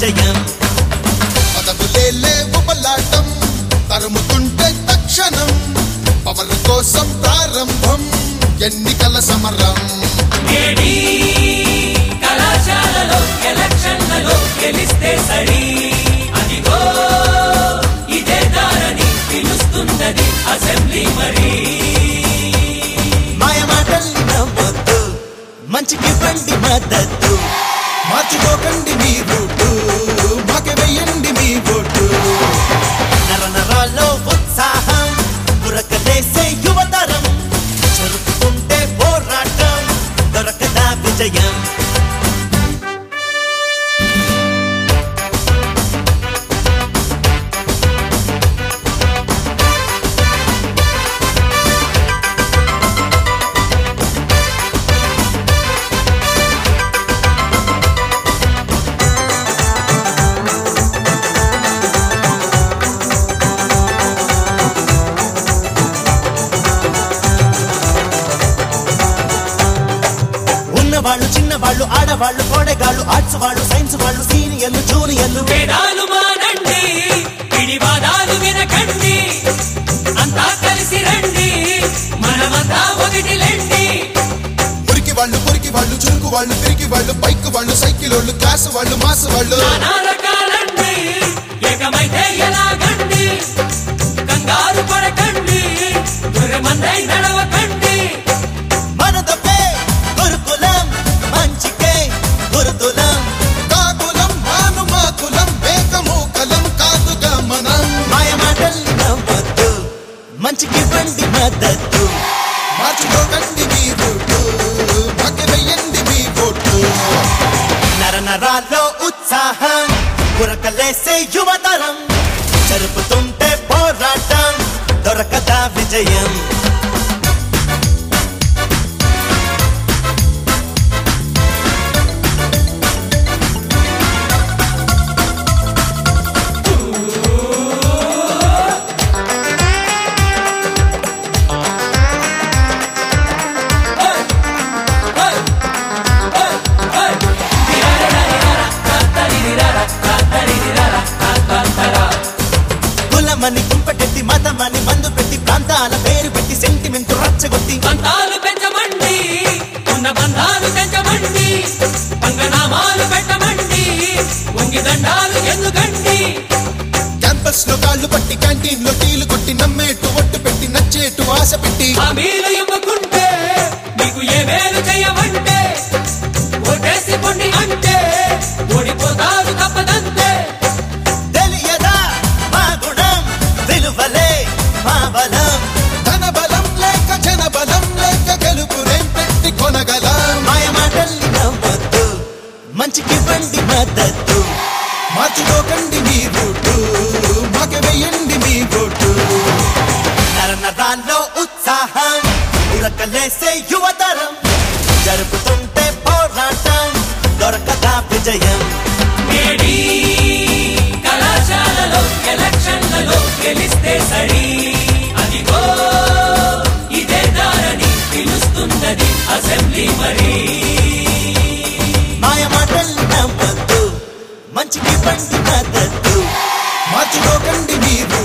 విజయం పదవులే లేవు బలాటం తరుముతుంటే తక్షణం పవర్ కోసం ప్రారంభం ఎన్నికల సమరం ఏడీ కళాశాలలో ఎలక్షన్లలో గెలిస్తే సరి అదిగో ఇదే దారని పిలుస్తున్నది అసెంబ్లీ మరి మాయ మాటలు నవ్వొద్దు మంచికి బండి మద్దతు మార్చుకోకండి మీ రూటు మాకే వెయ్యండి మీ ఓటు నర నరాల్లో ఉత్సాహం పురకలేసే యువతరం జరుపుకుంటే పోరాటం దొరకదా విజయం ఉన్నవాళ్ళు చిన్నవాళ్ళు ఆడవాళ్ళు కోడెగాళ్ళు ఆర్ట్స్ వాళ్ళు సైన్స్ వాళ్ళు సీనియర్లు జూనియర్లు వేదాలు మానండి పిడివాదాలు వినకండి అంతా కలిసి రండి మనమంతా ఒకటిలేండి మురికి వాళ్ళు మురికి వాళ్ళు చురుకు వాళ్ళు తిరిగి వాళ్ళు బైక్ వాళ్ళు సైకిల్ వాళ్ళు క్లాస్ వాళ్ళు మాస్ వాళ్ళు నానా రకాలండి ఏకమైతే ఎలాగండి కంగారు పడకండి దురమందై నడవకండి మనదొకే గురుకులం మంచికే గురుతులం కాకులం మాను మాకులం వేగమూకలం కాదుగా మనం మాయ మాటలు నవ్వద్దు మంచికి బండి మద్దతు మార్చుకోకండి మీ రూటు మాకే వెయ్యండి మీ ఓటు నర నరాల్లో ఉత్సాహం పురకలేసే యువతరం జరుపుతుంటే పోరాటం దొరకదా విజయం కులమని కుంపటెట్టి మతమని మందు పెట్టి ప్రాంతాల పేరు పెట్టి సెంటిమెంట్ రచ్చగొట్టి బంధాలు పెంచమండి ఉన్న బంధాలు పెంచమండి పంగనామాలు పెట్టమండి వంగి దండాలు ఎందుకండి క్యాంపస్ లో కాళ్ళు పట్టి క్యాంటీన్ లో టీలు కొట్టి నమ్మేటు ఒట్టు పెట్టి నచ్చేటు ఆశ పెట్టి హామీలు ఇవ్వకుంటే మీకు ఏ మేలు చేయమంటే ఓటేసి పొండి అంటే ఓడిపోతారు తప్పదంతే తెలియదా మా గుణం విలువలే మా బలం ధన బలం లేక జన బలం లేక గెలుపునేం పెట్టి కొనగలం మాయ మాటలు నవ్వద్దు మంచికి బండి మద్దతు మార్చుకోకండి మీ రూటు మాకే వెయ్యండి మీ ఓటు నర నరాల్లో ఉత్సాహం ఉరకలేసే యువతరం జరుపుతుంటే పోరాటం దొరకదా విజయం నేడి కళాశాలలో ఎలక్షన్లలో గెలిస్తే సరి అదిగో ఇదే దారని పిలుస్తున్నది అసెంబ్లీ మరి మాయ మాటలు నవ్వద్దు మంచికి బండి మద్దతు మార్చుకోకండి మీ రూటు